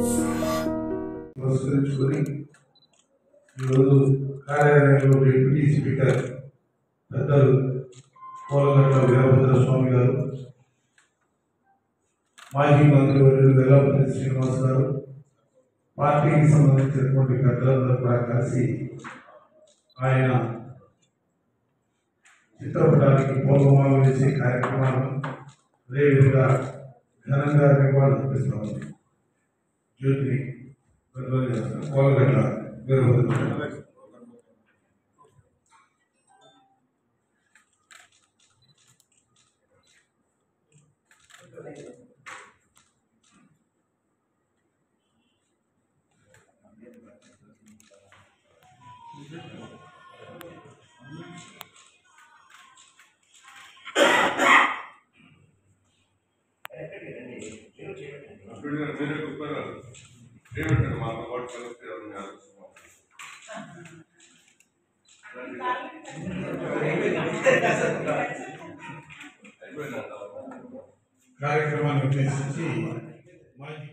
పురస్కరించుకొని ఈరోజు కార్యాలయంలో డిప్యూటీ స్పీకర్ పెద్దలు కోలగట్ల వీరభద్ర స్వామి గారు మాజీ మంత్రివర్యులు వెల్లంపల్లి శ్రీనివాస్ గారు పార్టీకి సంబంధించినటువంటి పెద్దలందరూ కూడా కలిసి ఆయన చిత్రపటానికి పూలమాలు వేసే కార్యక్రమాలను అదేవిధంగా ఘనంగా నివాళులు అర్పిస్తాము జ్యోతిని ప్రజ్వలన చేస్తారు కోలగట్ల వీరభద్ర మీరు మీరు కూర్చోరు. ఏమిటండి మాతో పాటు కలిసి ఎవరిని ఆలోచిస్తున్నాం? అయిపోయిందంట. కార్యక్రమాన్ని ఉద్దేశించి మాజీ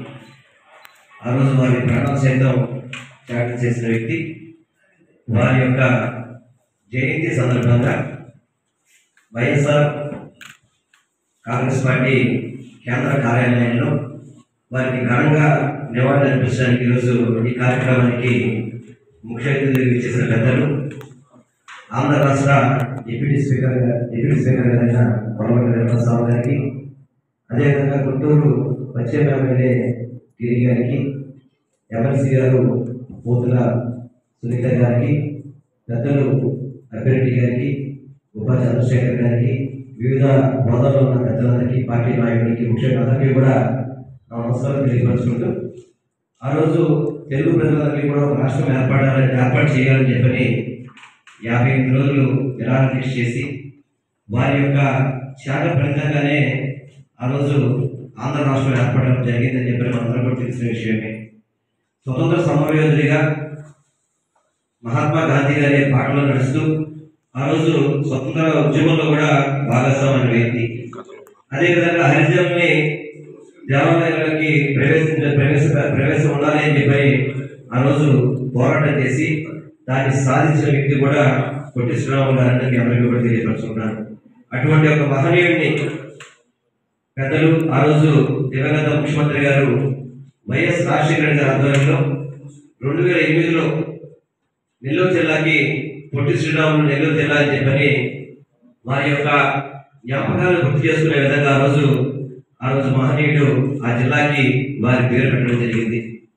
ఆ రోజు వారి ప్రాణాలు సైతం త్యాగం చేసిన వ్యక్తి వారి యొక్క జయంతి సందర్భంగా వైఎస్ఆర్ కాంగ్రెస్ పార్టీ కేంద్ర కార్యాలయంలో వారికి ఘనంగా నివాళులు అర్పించడానికి ఈరోజు ఈ కార్యక్రమానికి ముఖ్య అతిథులు ఇచ్చేసిన పెద్దలు ఆంధ్ర రాష్ట్ర డిప్యూటీ స్పీకర్ గారు డిప్యూటీ స్పీకర్ గారైన కొలగొండ వెంకటస్వామి గారికి అదేవిధంగా గుంటూరు పశ్చిమ ఎమ్మెల్యే గిరి గారికి ఎమ్మెల్సీ గారు పోతుల సునీత గారికి పెద్దలు అభిరెడ్డి గారికి ఉపా చంద్రశేఖర్ గారికి వివిధ హోదాలో ఉన్న పెద్దలందరికీ పార్టీ నాయకుడికి ముఖ్యంగా అందరికీ కూడా నా నమస్కారం తెలియపరుచుకుంటూ ఆ రోజు తెలుగు ప్రజలందరికీ కూడా ఒక రాష్ట్రం ఏర్పడాలని ఏర్పాటు చేయాలని చెప్పని యాభై ఎనిమిది రోజులు నిరాహార దీక్ష చేసి వారి యొక్క త్యాగ ఫలితంగానే ఆ రోజు ఆంధ్ర రాష్ట్రం ఏర్పడడం జరిగిందని చెప్పి మనందరం కూడా తెలిసిన విషయమే స్వతంత్ర సమరయోధుడిగా మహాత్మా గాంధీ గారి పాటలో నడుస్తూ ఆ రోజు స్వతంత్ర ఉద్యమంలో కూడా భాగస్వామైన వ్యక్తి అదేవిధంగా హరిజనుల్ని దేవాలయాలకి ప్రవేశించ ప్రవేశ ప్రవేశం ఉండాలి అని చెప్పి ఆ రోజు పోరాటం చేసి దాన్ని సాధించిన వ్యక్తి కూడా పొట్టి శ్రీరాములు గారిని మీ అందరికీ కూడా తెలియపరుచుకున్నాను అటువంటి ఒక మహనీయుడిని పెద్దలు ఆ రోజు దివంగత ముఖ్యమంత్రి గారు వైఎస్ రాజశేఖర రెడ్డి గారి ఆధ్వర్యంలో రెండు వేల ఎనిమిదిలో నెల్లూరు జిల్లాకి పొట్టి శ్రీరాములు నెల్లూరు జిల్లా అని చెప్పని వారి యొక్క జ్ఞాపకాలను గుర్తు చేసుకునే విధంగా ఆ రోజు ఆ రోజు మహనీయుడు ఆ జిల్లాకి వారి పేరు పెట్టడం జరిగింది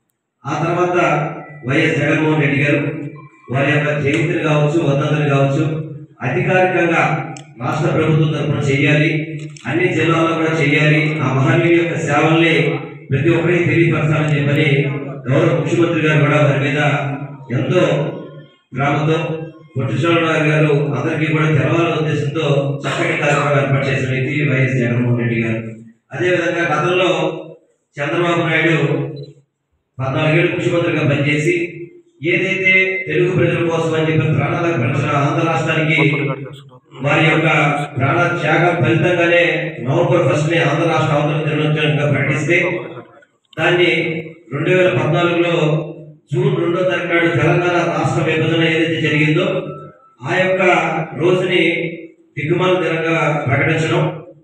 ఆ తర్వాత వైఎస్ జగన్మోహన్ రెడ్డి గారు వారి యొక్క జయంతిని కావచ్చు వర్ధంతిని కావచ్చు అధికారికంగా రాష్ట్ర ప్రభుత్వం తరఫున చేయాలి అన్ని జిల్లాల్లో కూడా చేయాలి ఆ మహనీయుడి యొక్క సేవల్ని ప్రతి ఒక్కరికి తెలియపరచాలని చెప్పని గౌరవ ముఖ్యమంత్రి గారు కూడా వారి మీద ఎంతో గ్రామంతో పొట్టిశ్వరరావు గారు అందరికీ కూడా తెలవాలనే ఉద్దేశంతో చక్కటి కార్యక్రమం ఏర్పాటు చేసిన వ్యక్తి వైఎస్ జగన్మోహన్ రెడ్డి గారు అదేవిధంగా గతంలో చంద్రబాబు నాయుడు పద్నాలుగేళ్ళు ముఖ్యమంత్రిగా పనిచేసి ఏదైతే తెలుగు ప్రజల కోసం అని చెప్పి ప్రాణాలకు పెంచిన ఆంధ్ర రాష్ట్రానికి వారి యొక్క ప్రాణ త్యాగం ఫలితంగానే నవంబర్ ఫస్ట్ ని ఆంధ్ర రాష్ట్ర అవతరణ దినోత్సవంగా ప్రకటిస్తే దాన్ని రెండు వేల పద్నాలుగులో జూన్ రెండో తారీఖు నాడు తెలంగాణ రాష్ట్ర విభజన ఏదైతే జరిగిందో ఆ యొక్క రోజుని దిగ్గుమాల దినంగా ప్రకటించడం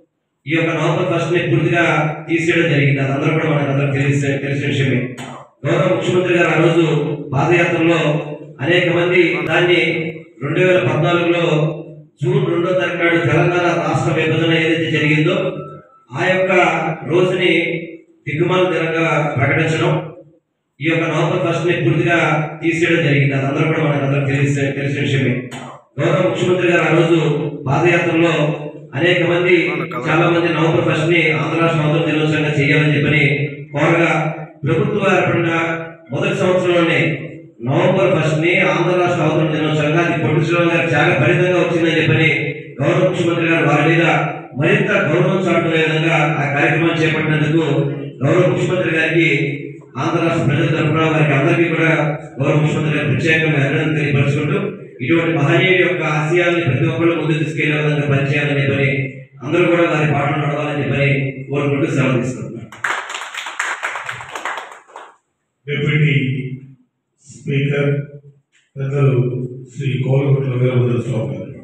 ఈ యొక్క నవంబర్ ఫస్ట్ ని పూర్తిగా తీసేయడం జరిగింది అదందరూ కూడా మనకు అందరూ తెలిసిన తెలిసిన విషయమే గౌరవ ముఖ్యమంత్రి గారు ఆ రోజు పాదయాత్రలో అనేక మంది దాన్ని రెండు వేల పద్నాలుగులో జూన్ రెండో తారీఖు నాడు తెలంగాణ రాష్ట్ర విభజన ఏదైతే జరిగిందో ఆ యొక్క రోజుని దిగ్గుమాల దినంగా ప్రకటించడం ఈ యొక్క నవంబర్ ఫస్ట్ ని పూర్తిగా తీసేయడం జరిగింది అదందరూ కూడా మనకు అందరూ తెలిసిన తెలిసిన విషయమే గౌరవ ముఖ్యమంత్రి గారు ఆ రోజు పాదయాత్రలో అనేక మంది చాలా మంది నవంబర్ ఫస్ట్ ని ఆంధ్ర రాష్ట్ర అవతరణ దినోత్సవంగా చేయాలని చెప్పని కోరగా ప్రభుత్వ ఏర్పడిన మొదటి సంవత్సరంలోనే నవంబర్ ఫస్ట్ ని ఆంధ్ర రాష్ట్ర అవతరణ దినోత్సవంగా అది పొట్టి శ్రీరామ్ గారి త్యాగ ఫలితంగా వచ్చిందని చెప్పని గౌరవ ముఖ్యమంత్రి గారు వారి మీద మరింత గౌరవం చాటుకునే విధంగా ఆ కార్యక్రమం చేపట్టినందుకు గౌరవ ముఖ్యమంత్రి గారికి ఆంధ్ర రాష్ట్ర ప్రజల తరఫున వారికి అందరికీ కూడా గౌరవ ముఖ్యమంత్రి గారు ప్రత్యేకంగా అభినందన తెలియపరుచుకుంటూ ఇటువంటి మహనీయుడి యొక్క ఆశయాల్ని ప్రతి ఒక్కళ్ళు ముందుకు తీసుకెళ్లే విధంగా పనిచేయాలని చెప్పని అందరూ కూడా వారి పాటలు నడవాలని చెప్పని కోరుకుంటూ సెలవు తీసుకుంటున్నాను డిప్యూటీ స్పీకర్ పెద్దలు శ్రీ కోలగొట్ల వీరభద్ర స్వామి గారు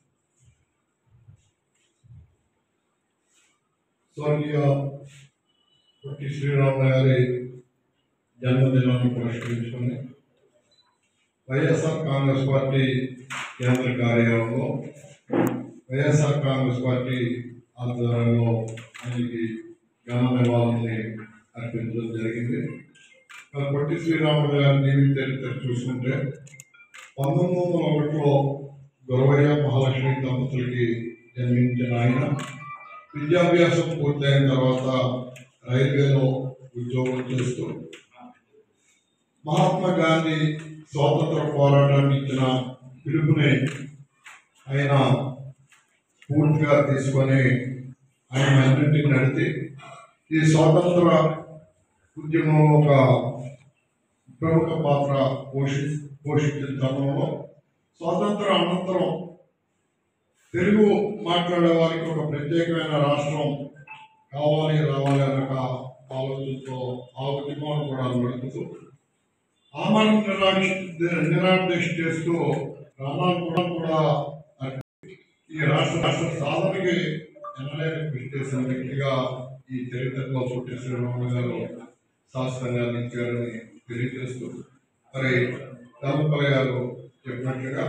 స్వర్గీయ పొట్టి శ్రీరామ గారి జన్మదినాన్ని పురస్కరించుకొని వైఎస్ఆర్ కాంగ్రెస్ పార్టీ కేంద్ర కార్యాలయంలో వైఎస్ఆర్ కాంగ్రెస్ పార్టీ ఆధ్వర్యంలో ఆయనకి ఘన నివాళుల్ని అర్పించడం జరిగింది మరి పొట్టి శ్రీరాములు గారి జీవిత చరిత్ర చూసుకుంటే పంతొమ్మిది వందల ఒకటిలో గురవయ్య మహాలక్ష్మి దంపతులకి జన్మించిన ఆయన విద్యాభ్యాసం పూర్తయిన తర్వాత రైల్వేలో ఉద్యోగం చేస్తూ మహాత్మా గాంధీ స్వాతంత్ర పోరాటానికి ఇచ్చిన పిలుపుని ఆయన పూర్తిగా తీసుకొని ఆయన అన్నింటిని నడిచి ఈ స్వాతంత్ర ఉద్యమంలో ఒక ప్రముఖ పాత్ర పోషి పోషించిన తరుణంలో స్వాతంత్ర అనంతరం తెలుగు మాట్లాడే వారికి ఒక ప్రత్యేకమైన రాష్ట్రం కావాలి రావాలి అన్న ఒక ఆలోచనతో ఆ ఉద్యమాన్ని కూడా నడుపుతూ ఆమరణ నిరాక్ష నిరాదేశ చేస్తూ ప్రాణాలు కూడా కూడా ఈ రాష్ట్ర రాష్ట్ర సాధనకి ఎనలేని కృషి చేసిన వ్యక్తిగా ఈ చరిత్రలో పుట్టి శ్రీరాములు గారు శాస్త్రంగా నిలిచారని తెలియజేస్తూ మరి ధర్మపల్లి గారు చెప్పినట్లుగా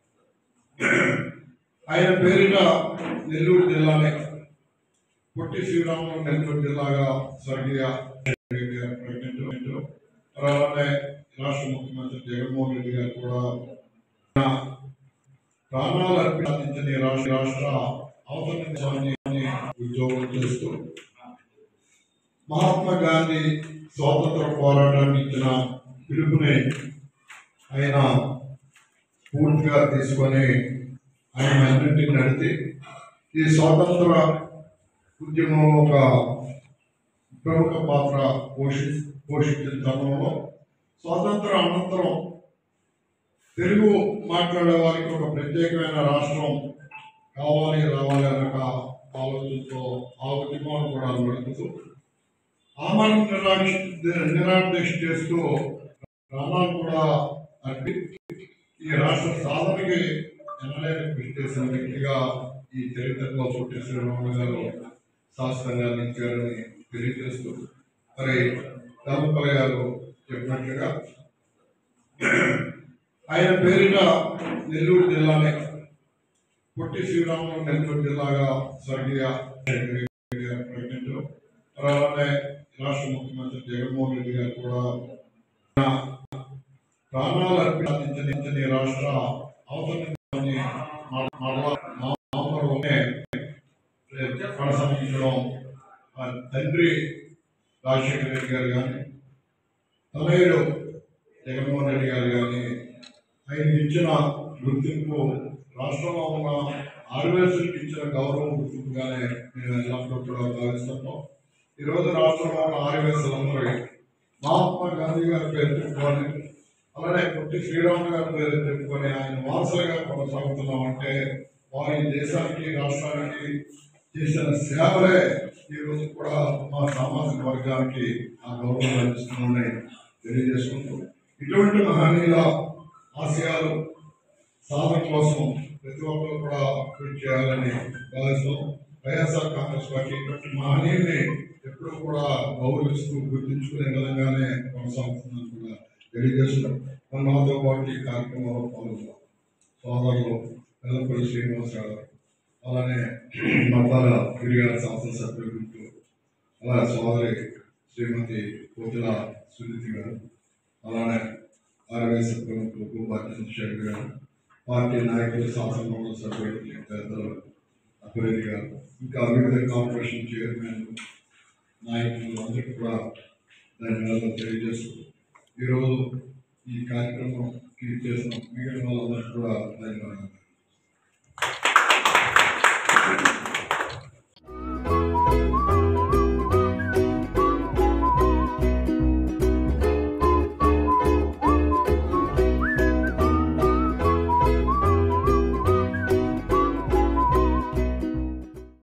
ఆయన పేరిట నెల్లూరు జిల్లానే పొట్టి శ్రీరాములు నెల్లూరు జిల్లాగా స్వర్గీయ రెడ్డి గారు ప్రకటించడం అలానే రాష్ట్ర ముఖ్యమంత్రి జగన్మోహన్ రెడ్డి గారు కూడా ప్రాణాలు అర్పించిన ఈ రాష్ట్ర రాష్ట్ర అవతరణి ఉద్యోగం చేస్తూ మహాత్మా గాంధీ స్వాతంత్ర పోరాటానికి ఇచ్చిన పిలుపుని ఆయన పూర్తిగా తీసుకొని ఆయన అన్నింటిని నడిచి ఈ స్వాతంత్ర ఉద్యమంలో ఒక ప్రముఖ పాత్ర పోషి పోషించిన తరుణంలో స్వాతంత్ర అనంతరం తెలుగు మాట్లాడే వారికి ఒక ప్రత్యేకమైన రాష్ట్రం కావాలి రావాలి అన్న ఒక ఆలోచనతో ఆ ఉద్యమాన్ని కూడా నడుపుతూ ఆమరణ నిరాక్ష నిరాదేశ చేస్తూ ప్రాణాలు కూడా అర్పి ఈ రాష్ట్ర సాధనకి ఎనలేని కృషి చేసిన వ్యక్తిగా ఈ చరిత్రలో పుట్టి శ్రీరాములు గారు శాస్త్రంగా నిలిచారని తెలియజేస్తూ మరి ధర్మపల్లి గారు చెప్పినట్లుగా ఆయన పేరిట నెల్లూరు జిల్లానే పొట్టి శ్రీరాములు నెల్లూరు జిల్లాగా స్వర్గీయ రెడ్డి గారు ప్రకటించడం అలానే రాష్ట్ర ముఖ్యమంత్రి జగన్మోహన్ రెడ్డి గారు కూడా ప్రాణాలు అర్పించిన ఈ రాష్ట్ర అవతరణి నవంబర్లోనే కొనసాగించడం ఆ తండ్రి రాజశేఖర రెడ్డి గారు కానీ తనయుడు జగన్మోహన్ రెడ్డి గారు కానీ ఆయన ఇచ్చిన గుర్తింపు రాష్ట్రంలో ఉన్న ఆర్వేసులకు ఇచ్చిన గౌరవం గుర్తింపుగానే మేము ఎల్లప్పుడూ కూడా భావిస్తున్నాం ఈరోజు రాష్ట్రంలో ఉన్న ఆర్వేసులందరూ మహాత్మా గాంధీ గారి పేరు చెప్పుకొని అలానే పొట్టి శ్రీరాములు గారి పేరు చెప్పుకొని ఆయన వారసులుగా కొనసాగుతున్నాం అంటే వారి దేశానికి రాష్ట్రానికి చేసిన సేవలే ఈ రోజు కూడా మా సామాజిక వర్గానికి ఆ గౌరవం లభిస్తుందని తెలియజేసుకుంటూ ఇటువంటి మహనీయుల ఆశయాలు సాధన కోసం ప్రతి ఒక్కరు కూడా కృషి చేయాలని భావిస్తాం వైఎస్ఆర్ కాంగ్రెస్ పార్టీ ఇటువంటి మహనీయుల్ని ఎప్పుడూ కూడా గౌరవిస్తూ గుర్తించుకునే విధంగానే కొనసాగుతుందని కూడా తెలియజేస్తున్నాం మన మాతో పాటు ఈ కార్యక్రమంలో పాల్గొన్నాం సోదరులు వెల్లపల్లి శ్రీనివాసరావు గారు అలానే మతాల గిరిగాల శాసనసభ్యులు గుర్తు అలా సోదరి శ్రీమతి కోతుల సునీతి గారు అలానే ఆర్ఎస్ ప్రముఖులు భూపాటి చంద్రశేఖర్ గారు పార్టీ నాయకులు శాసనమండలి సభ్యులు పెద్దలు అభివృద్ధి గారు ఇంకా వివిధ కార్పొరేషన్ చైర్మన్ నాయకులు అందరికీ కూడా ధన్యవాదాలు తెలియజేస్తూ ఈరోజు ఈ కార్యక్రమం చేసిన మిగిలిన వాళ్ళందరికీ కూడా ధన్యవాదాలు